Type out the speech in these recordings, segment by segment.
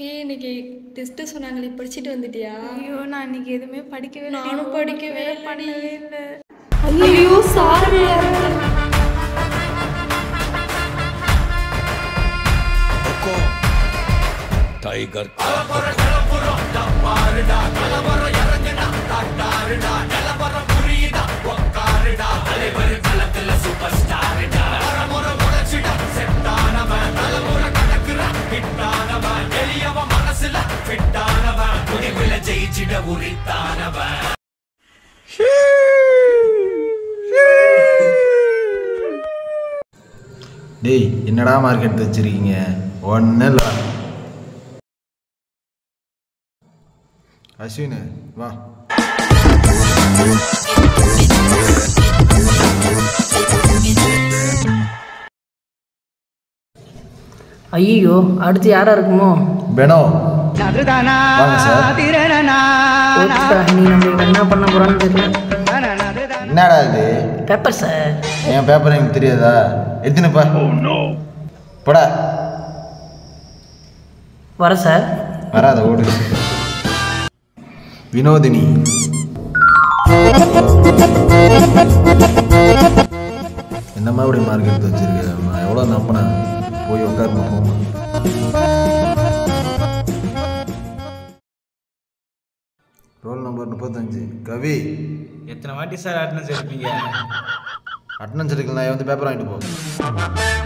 ஏய் இன்னைக்கு டெஸ்ட்டு சொன்னாங்களே படிச்சுட்டு வந்துட்டியா ஐயோ நான் இன்னைக்கு எதுவுமே படிக்கவே இல்லை நானும் படிக்கவே இல்லடி. பண்ணவே இல்லை ஐயோ சாரி टाइगर டேய் என்னடா மார்க்கெட் வச்சிருக்கீங்க ஒன்றும் இல்லை அஸ்வின் வா ஐயோ அடுத்து யாரா இருக்குமோ பெனோ வாங்க சார் ஓகேடா, நீ நம்ம இவன் என்ன பண்ண போறான்னு தெரியல என்னடா இது பேப்பர் சார் என் பேப்பர் எனக்கு தெரியாதா எத்தினப்பா போடா வர சார் வராத ஓடு வினோதினி என்னம்மா இப்படி மார்க் எடுத்து வச்சிருக்க நான் எவ்வளோ நம்பினேன் போய் உட்காருமா போமா ரோல் நம்பர் முப்பத்தஞ்சு கவி எத்தனை வாட்டி சார் அட்டனன்ஸ் எடுப்பீங்க அட்டனன்ஸ் எடுக்கலாம் வந்து பேப்பர் வாங்கிட்டு போ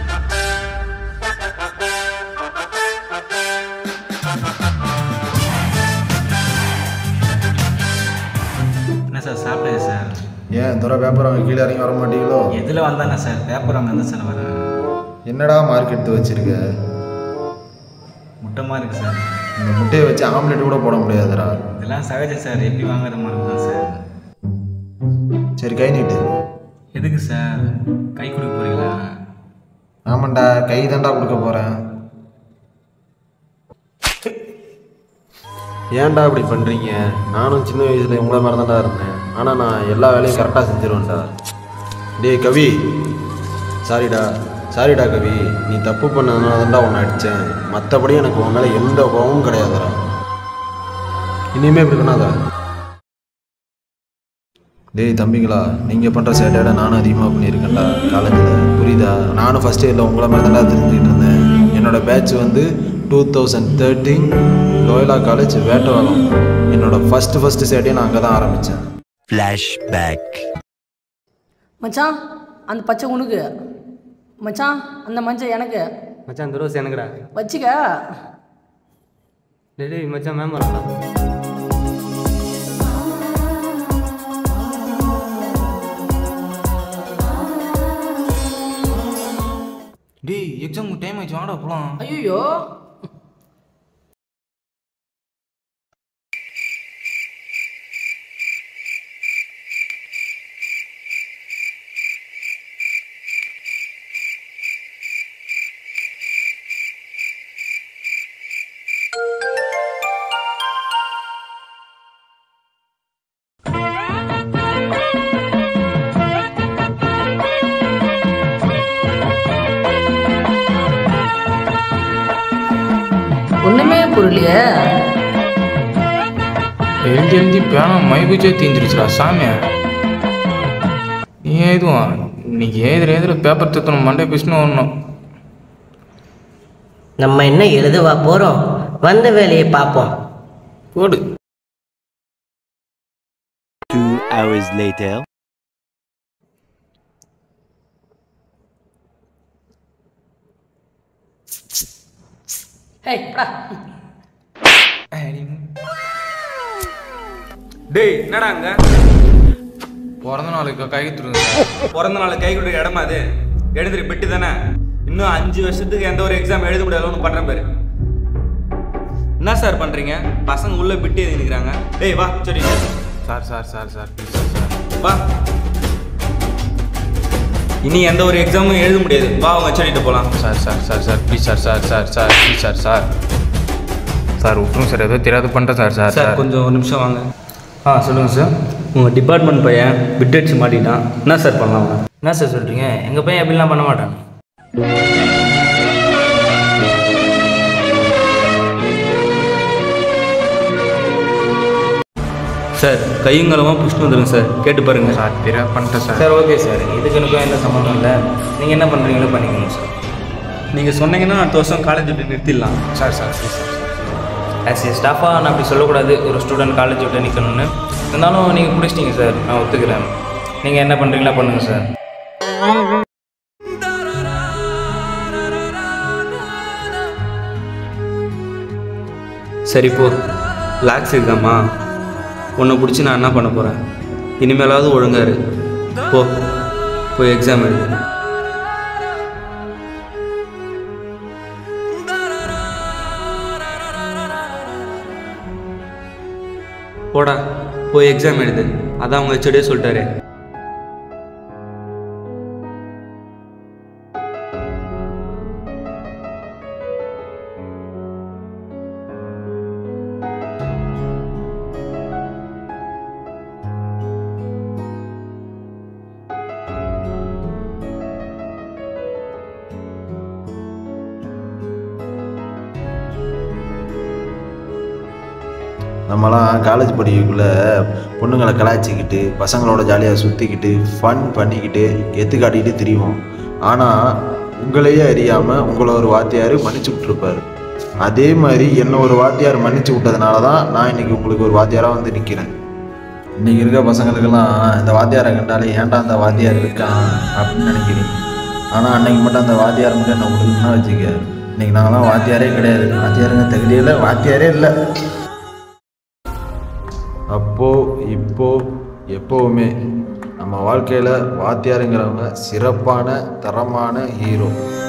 என்ன சார் சாப்பிட்டேன் சார் ஏன் துறை பேப்பர் வாங்க கீழே இறங்கி வர மாட்டீங்களோ எதில் வந்தாங்க சார் பேப்பர் வாங்க தான் சார் வரேன் என்னடா மார்க் எடுத்து வச்சிருக்க முட்டமாக இருக்குது சார் இந்த முட்டையை வச்சு ஆம்லெட் கூட போட முடியாதுடா இதெல்லாம் சகஜம் சார் எப்படி வாங்குற மாதிரி தான் சார் சரி கை நீட்டு எதுக்கு சார் கை கொடுக்க போறீங்களா ஆமாண்டா கை தாண்டா கொடுக்க போகிறேன் ஏன்டா இப்படி பண்ணுறீங்க நானும் சின்ன வயசில் உங்களை மாதிரி தான்டா இருந்தேன் ஆனால் நான் எல்லா வேலையும் கரெக்டாக செஞ்சிருவேன்டா டேய் கவி சாரிடா சாரிடா கவி நீ தப்பு பண்ணதுனால தான்டா உன்னை அடித்தேன் மற்றபடி எனக்கு உன் மேலே எந்த கோபமும் கிடையாதுடா இனிமே இப்படி பண்ணாத டேய் தம்பிங்களா நீங்கள் பண்ணுற சேட்டையோட நானும் அதிகமாக பண்ணியிருக்கேன்டா காலேஜில் புரியுதா நானும் ஃபஸ்ட் இயரில் உங்களை மாதிரி தான்டா தெரிஞ்சுக்கிட்டு இருந்தேன் என்னோட பேட்ச் வந்து two thousand thirteen Loyola college Vettavalam என்னோட ஃபஸ்ட்டு ஃபஸ்ட்டு சேட்டையை நான் அங்கே தான் ஆரம்பித்தேன் மச்சான் அந்த பச்சை உனக்கு மச்சான் அந்த மஞ்சள் எனக்கு மச்சான் இந்த ரோஸ் எனக்குடா வச்சுக்க டேய் டேய் மச்சான் மேம் வரலாம் டேய் எக்ஸாமுக்கு டைம் ஆயிடுச்சு வாடா போலாம் ஐயோ ஒண்ணுமே புரியலையே எழுதி எழுதி பேனா மைகுச்சே தீந்துருச்சுடா சாமி நீ ஏதுவான் இன்னைக்கு ஏதுற ஏதுற பேப்பர் தத்தணும் மண்டே பிஸ்னு வரணும் நம்ம என்ன எழுதவா போறோம் வந்த வேலையை பார்ப்போம் போடு Two hours later. ஹேய் படா டேய் என்னடா அங்க பிறந்த நாளுக்கு கை கொடுத்துருங்க பிறந்த நாள் கை கொடுக்க இடமா அது எழுதுற பெட்டு தானே இன்னும் அஞ்சு வருஷத்துக்கு எந்த ஒரு எக்ஸாம் எழுத முடியாது ஒன்று பண்ணுறேன் பாரு என்ன சார் பண்றீங்க பசங்க உள்ள பிட்டு எழுதி நிற்கிறாங்க டேய் வா சரி sir sir sir sir please sir sir வா இனி எந்த ஒரு எக்ஸாமும் எழுத முடியாது வா அவங்க சொல்லிட்டு போலாம் sir sir sir sir please sir sir sir sir please sir sir sir விட்டுருங்க சார் ஏதோ தெரியாது பண்ணிட்டேன் சார் சார் சார் சார் கொஞ்சம் ஒரு நிமிஷம் வாங்க ஆ சொல்லுங்கள் சார் உங்கள் டிபார்ட்மெண்ட் பையன் பிட் அடிச்சு மாட்டிட்டான் என்ன சார் பண்ணலாம் அவனை? என்ன சார் சொல்கிறீங்க எங்கள் பையன் அப்படிலாம் பண்ண மாட்டான் சார் கையுங்கலமாக புஷ்ணு வந்துருங்க சார் கேட்டு பாருங்க சார் தெரியாது பண்ணிட்டேன் சார் சார் ஓகே சார் இதுக்கு எனக்கும் எந்த சம்மந்தம் இல்லை நீங்கள் என்ன பண்ணுறீங்களோ பண்ணிக்கோங்க சார் நீங்கள் சொன்னீங்கன்னா அடுத்த வருஷம் காலேஜ் விட்டு நிறுத்திடலாம் sir sir please sir as a ஸ்டாஃபாக நான் அப்படி சொல்லக்கூடாது ஒரு ஸ்டூடெண்ட் காலேஜ் விட்டு நிற்கணும்னு இருந்தாலும் நீங்கள் பிடிச்சிட்டீங்க சார் நான் ஒத்துக்கிறேன் நீங்கள் என்ன பண்ணுறீங்களா பண்ணுங்கள் சார் சரி போ லாக்ஸ் எக்ஸாமா உன்னை பிடிச்சி நான் என்ன பண்ண போகிறேன் இனிமேலாவது ஒழுங்கா இரு போ போய் எக்ஸாம் எழுது போடா போய் எக்ஸாம் எழுது அதான் உங்கள் ஹெச்ஓடியே சொல்லிட்டாரு நம்மலாம் காலேஜ் படிக்கக்குள்ளே பொண்ணுங்களை கலாய்ச்சிக்கிட்டு பசங்களோட ஜாலியாக சுற்றிக்கிட்டு ஃபன் பண்ணிக்கிட்டு எத்து காட்டிக்கிட்டு திரிவோம் ஆனால் உங்களையே அறியாமல் உங்களை ஒரு வாத்தியார் மன்னிச்சு விட்ருப்பாரு அதே மாதிரி என்ன ஒரு வாத்தியார் மன்னிச்சு விட்டதுனால தான் நான் இன்னைக்கு உங்களுக்கு ஒரு வாத்தியாராக வந்து நிற்கிறேன் இன்னைக்கு இருக்க பசங்களுக்கெல்லாம் இந்த வாத்தியாரை கண்டாலே ஏன்டா அந்த வாத்தியார் இருக்கான் அப்படின்னு நினைக்கிறீங்க ஆனால் அன்னைக்கு மட்டும் அந்த வாத்தியார் மட்டும் என்ன கொடுக்கணும்னா வச்சுக்க இன்னைக்கு நாங்களாம் வாத்தியாரே கிடையாது வாத்தியாருங்க தகுதியில் வாத்தியாரே இல்லை அப்போ இப்போ எப்போவுமே நம்ம வாழ்க்கையில் வாத்தியாருங்கிறவங்க சிறப்பான தரமான ஹீரோ